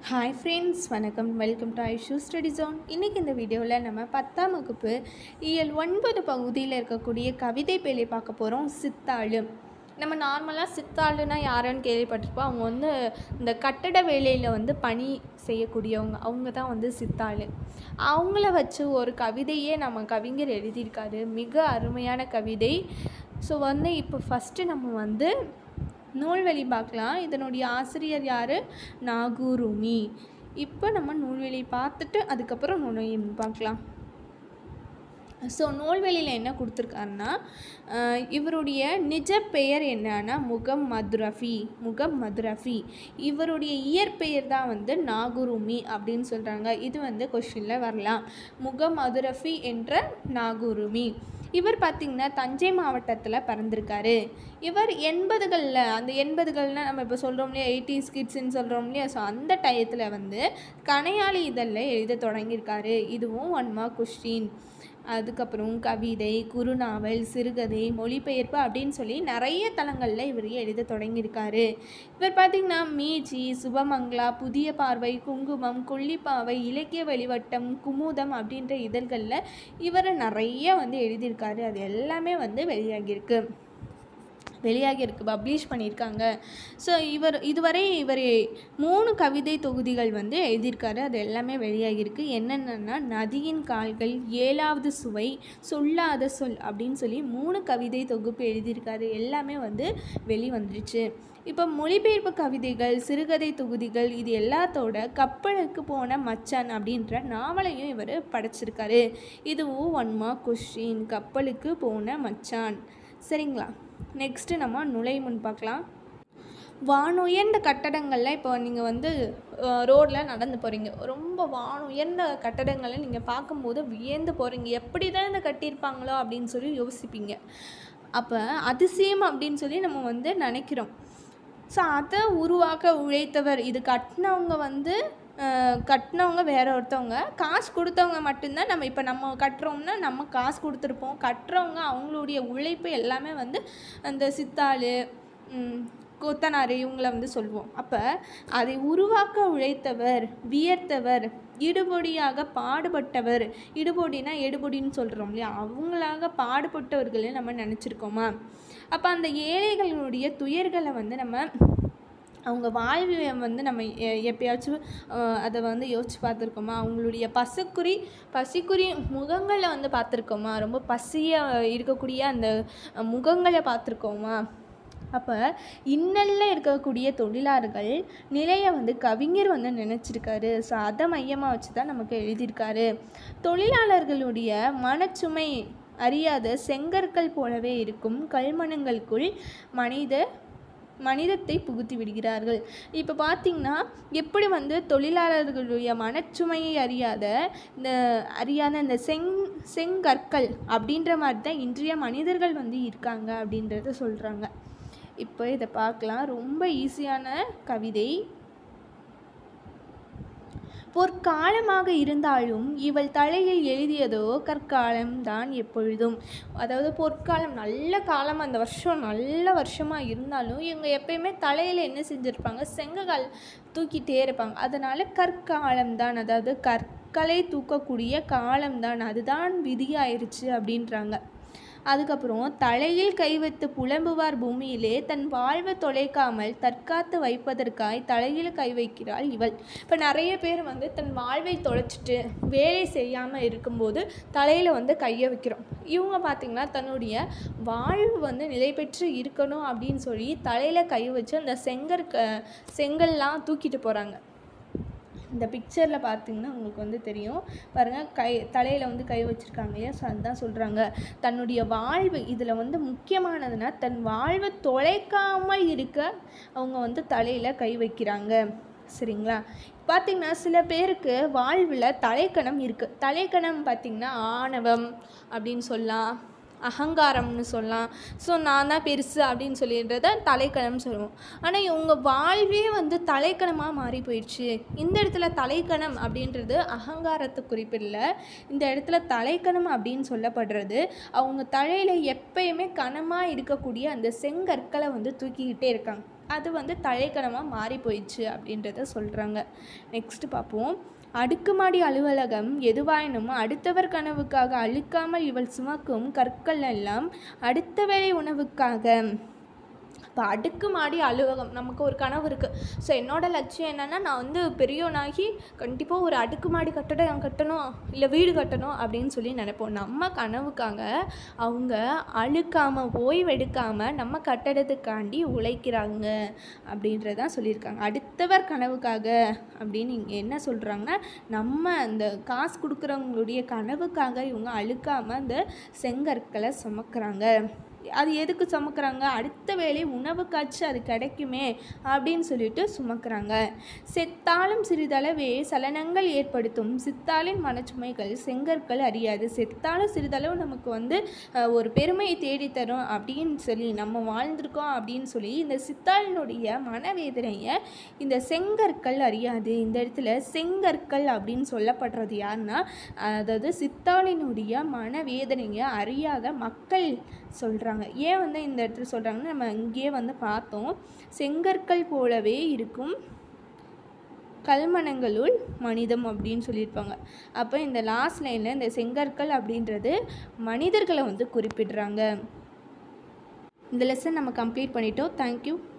hi friends வணக்கம் welcome to Aishu study zone இன்றைக்கி இந்த வீடியோவில் நம்ம பத்தாம் வகுப்பு இயல் ஒன்பது பகுதியில் இருக்கக்கூடிய கவிதை பேழை பார்க்க போகிறோம் சித்தாளு நம்ம நார்மலாக சித்தாளுனா யாருன்னு கேள்விப்பட்டிருப்போம் அவங்க வந்து இந்த கட்டட வேலையில் வந்து பணி செய்யக்கூடியவங்க அவங்க தான் வந்து சித்தாளு அவங்கள வச்சு ஒரு கவிதையே நம்ம கவிஞர் எழுதியிருக்காரு மிக அருமையான கவிதை ஸோ வந்து இப்போ ஃபஸ்ட்டு நம்ம வந்து நூல்வெளி பார்க்கலாம் இதனுடைய ஆசிரியர் யார் நாகூருமி இப்போ நம்ம நூல்வெளி பார்த்துட்டு அதுக்கப்புறம் நுழையும் பார்க்கலாம் ஸோ நூல்வெளியில் என்ன கொடுத்துருக்காருன்னா அஹ், இவருடைய நிஜ பெயர் என்னன்னா முகம் மதுரஃபி முகம் மதுரஃபி இவருடைய இயற்பெயர் தான் வந்து நாகுருமி அப்படின்னு சொல்கிறாங்க இது வந்து கொஷினில் வரலாம் முகம் மதுரஃபி என்ற நாகுருமி இவர் பார்த்திங்கன்னா தஞ்சை மாவட்டத்தில் பிறந்திருக்காரு இவர் எண்பதுகளில் அந்த எண்பதுகள்னால் நம்ம இப்போ சொல்கிறோம் இல்லையா எயிட்டிஸ் கிட்ஸ்ன்னு சொல்கிறோம் இல்லையா ஸோ அந்த டயத்தில் வந்து கனையாளி இதழில் எழுத தொடங்கியிருக்காரு இதுவும் ஒன் மார்க் கொஸ்டின் அதுக்கப்புறம் கவிதை குறுநாவல் சிறுகதை மொழிபெயர்ப்பு அப்படின்னு சொல்லி நிறைய தளங்களில் இவர் எழுத தொடங்கியிருக்காரு இவர் பார்த்திங்கன்னா மீச்சி சுபமங்களா புதிய பார்வை குங்குமம் கொல்லிப்பாவை இலக்கிய வெளிவட்டம் குமுதம் அப்படின்ற இதழ்களில் இவர் நிறைய வந்து எழுதியிருக்காரு அது எல்லாமே வந்து வெளியாகியிருக்கு வெளியாகியிருக்கு பப்ளிஷ் பண்ணியிருக்காங்க ஸோ இவர் இதுவரை இவர் மூணு கவிதை தொகுதிகள் வந்து எழுதியிருக்காரு அது எல்லாமே வெளியாகியிருக்கு என்னென்னா நதியின் கால்கள் ஏழாவது சுவை சொல்லாத சொல் அப்படின்னு சொல்லி மூணு கவிதை தொகுப்பு எழுதியிருக்காரு எல்லாமே வந்து வெளிவந்துருச்சு இப்போ மொழிபெயர்ப்பு கவிதைகள் சிறுகதை தொகுதிகள் இது எல்லாத்தோட கப்பலுக்கு போன மச்சான் அப்படின்ற நாவலையும் இவர் படைச்சிருக்காரு இதுவும் ஒன் மார்க் கொஸ்டின் கப்பலுக்கு போன மச்சான் சரிங்களா நெக்ஸ்ட்டு நம்ம நுழைமுன் பார்க்கலாம் வானுயர்ந்த கட்டடங்களில் இப்போ நீங்கள் வந்து ரோட்டில் நடந்து போகிறீங்க ரொம்ப வானுயர்ந்த கட்டடங்களை நீங்கள் பார்க்கும்போது வியந்து போகிறீங்க எப்படி தான் இதை கட்டியிருப்பாங்களோ அப்படின்னு சொல்லி யோசிப்பீங்க அப்போ அதிசயம் அப்படின்னு சொல்லி நம்ம வந்து நினைக்கிறோம் ஸோ அதை உருவாக்க உழைத்தவர் இது கட்டினவங்க வந்து அஹ், கட்டினவங்க வேற ஒருத்தவங்க காசு கொடுத்தவங்க மட்டும்தான் நம்ம இப்போ நம்ம கட்டுறோம்னா நம்ம காசு கொடுத்துருப்போம் கட்டுறவங்க அவங்களுடைய உழைப்பு எல்லாமே வந்து அந்த சித்தாளு ம், கொத்தனார் இவங்கள வந்து சொல்லுவோம் அப்போ அதை உருவாக்க உழைத்தவர் வியர்த்தவர் இடுபொடியாக பாடுபட்டவர் இடுபொடினா எடுபொடின்னு சொல்கிறோம் இல்லையா அவங்களாக பாடுபட்டவர்களே நம்ம நினச்சிருக்கோமா அப்போ அந்த ஏழைகளுடைய துயர்களை வந்து நம்ம அவங்க வாழ்வை வந்து நம்ம எ- எப்பயாச்சும் அஹ், அதை வந்து யோசிச்சு பார்த்துருக்கோமா அவங்களுடைய பசுக்குறி பசிக்குறி முகங்களை வந்து பார்த்துருக்கோமா ரொம்ப பசியாக இருக்கக்கூடிய அந்த அஹ், முகங்களை பார்த்துருக்கோமா அப்போ இன்னல்ல இருக்கக்கூடிய தொழிலாளர்கள் நிலையை வந்து கவிஞர் வந்து நினச்சிருக்காரு ஸோ அதை மையமாக வச்சு தான் நமக்கு எழுதியிருக்காரு தொழிலாளர்களுடைய மனச்சுமை அறியாத செங்கற்கள் போலவே இருக்கும் கல்மணங்களுக்குள் மனித மனிதத்தை புகுத்தி விடுகிறார்கள் இப்போ பார்த்திங்கன்னா எப்படி வந்து தொழிலாளர்களுடைய மனச்சுமையை அறியாத இந்த அறியாத இந்த செங் செங்கற்கள் அப்படின்ற மாதிரி தான் இன்றைய மனிதர்கள் வந்து இருக்காங்க அப்படின்றத சொல்கிறாங்க இப்போ இதை பார்க்கலாம் ரொம்ப ஈஸியான கவிதை பொற்காலமாக இருந்தாலும் இவள் தலையில் எழுதியதோ கற்காலம் தான் எப்பொழுதும் அதாவது பொற்காலம் நல்ல காலம் அந்த வருஷம் நல்ல வருஷமாக இருந்தாலும் இவங்க எப்பயுமே தலையில் என்ன செஞ்சுருப்பாங்க செங்ககால் தூக்கிட்டே இருப்பாங்க அதனால் கற்காலம் தான் அதாவது கற்களை தூக்கக்கூடிய காலம்தான் அதுதான் விதியாயிருச்சு அப்படின்றாங்க அதுக்கப்புறம் தலையில் கை வைத்து புலம்புவார் பூமியிலே தன் வாழ்வை தொலைக்காமல் தற்காத்து வைப்பதற்காய் தலையில் கை வைக்கிறாள் இவள் இப்போ நிறைய பேர் வந்து தன் வாழ்வை தொலைச்சிட்டு வேலை செய்யாமல் இருக்கும்போது தலையில் வந்து கையை வைக்கிறோம் இவங்க பார்த்திங்கன்னா தன்னுடைய வாழ்வு வந்து நிலை பெற்று இருக்கணும் அப்படின்னு சொல்லி தலையில் கை வச்சு அந்த செங்கற்க செங்கல்லாம் தூக்கிட்டு போகிறாங்க இந்த பிக்சரில் பார்த்தீங்கன்னா உங்களுக்கு வந்து தெரியும் பாருங்கள் கை தலையில் வந்து கை வச்சுருக்காங்க இல்லையா ஸோ அதுதான் சொல்கிறாங்க தன்னுடைய வாழ்வு இதில் வந்து முக்கியமானதுன்னா தன் வாழ்வை தொலைக்காமல் இருக்க அவங்க வந்து தலையில் கை வைக்கிறாங்க சரிங்களா பார்த்திங்கன்னா சில பேருக்கு வாழ்வில் தலைக்கணம் இருக்குது தலைக்கணம் பார்த்திங்கன்னா ஆணவம் அப்படின்னு சொல்லலாம் அகங்காரம்னு சொல்லலாம் ஸோ நான் தான் பெருசு அப்படின்னு சொல்லின்றத தலைக்கணம் சொல்லுவோம் ஆனால் இவங்க வாழ்வே வந்து தலைக்கணமாக மாறி போயிடுச்சு இந்த இடத்துல தலைக்கணம் அப்படின்றது அகங்காரத்தை குறிப்பிடல இந்த இடத்துல தலைக்கணம் அப்படின்னு சொல்லப்படுறது அவங்க தலையில் எப்பயுமே கனமாக இருக்கக்கூடிய அந்த செங்கற்களை வந்து தூக்கிக்கிட்டே இருக்காங்க அது வந்து தலைக்கணமாக மாறி போயிடுச்சு அப்படின்றத சொல்கிறாங்க நெக்ஸ்ட்டு பார்ப்போம் அடுக்குமாடி அலுவலகம் எதுவாயினும் அடுத்தவர் கனவுக்காக அழுக்காமல் இவள் சுமக்கும் கற்கள் எல்லாம் அடுத்த வேளை உணவுக்காக இப்போ அடுக்குமாடி அலுவலகம் நமக்கு ஒரு கனவு இருக்குது ஸோ என்னோடய லட்சியம் என்னென்னா நான் வந்து பெரியவனாகி கண்டிப்பாக ஒரு அடுக்குமாடி கட்டடம் கட்டணும் இல்லை வீடு கட்டணும் அப்படின்னு சொல்லி நினைப்போம் நம்ம கனவுக்காக அவங்க அழுக்காமல் ஓய்வெடுக்காமல் நம்ம கட்டடத்துக்காண்டி உழைக்கிறாங்க அப்படின்றதான் சொல்லியிருக்காங்க அடுத்தவர் கனவுக்காக அப்படின்னு இங்கே என்ன சொல்கிறாங்கன்னா நம்ம அந்த காசு கொடுக்குறவங்களுடைய கனவுக்காக இவங்க அழுக்காமல் அந்த செங்கற்களை சுமக்கிறாங்க அது எதுக்கு சுமக்கிறாங்க அடுத்த வேளை உணவுக்காச்சும் அது கிடைக்குமே அப்படின்னு சொல்லிட்டு சுமக்கிறாங்க செத்தாலும் சிறிதளவே சலனங்கள் ஏற்படுத்தும் சித்தாலின் மனச்சுமைகள் செங்கற்கள் அறியாது செத்தாலும் சிறிதளவு நமக்கு வந்து அஹ், ஒரு பெருமையை தேடித்தரும் அப்படின்னு சொல்லி நம்ம வாழ்ந்திருக்கோம் அப்படின்னு சொல்லி இந்த சித்தாளினுடைய மனவேதனையை இந்த செங்கற்கள் அறியாது இந்த இடத்துல செங்கற்கள் அப்படின்னு சொல்லப்படுறது யாருன்னா அதாவது சித்தாளினுடைய மனவேதனையை அறியாத மக்கள் சொல்கிறாங்க ஏன் வந்து இந்த இடத்துல சொல்கிறாங்கன்னா நம்ம இங்கேயே வந்து பார்த்தோம் செங்கற்கள் போலவே இருக்கும் கல்மனங்களுள் மனிதம் அப்படின்னு சொல்லியிருப்பாங்க அப்போ இந்த லாஸ்ட் லைனில் இந்த செங்கற்கள் அப்படின்றது மனிதர்களை வந்து குறிப்பிடுறாங்க இந்த லெசன் நம்ம கம்ப்ளீட் பண்ணிட்டோம் தேங்க்யூ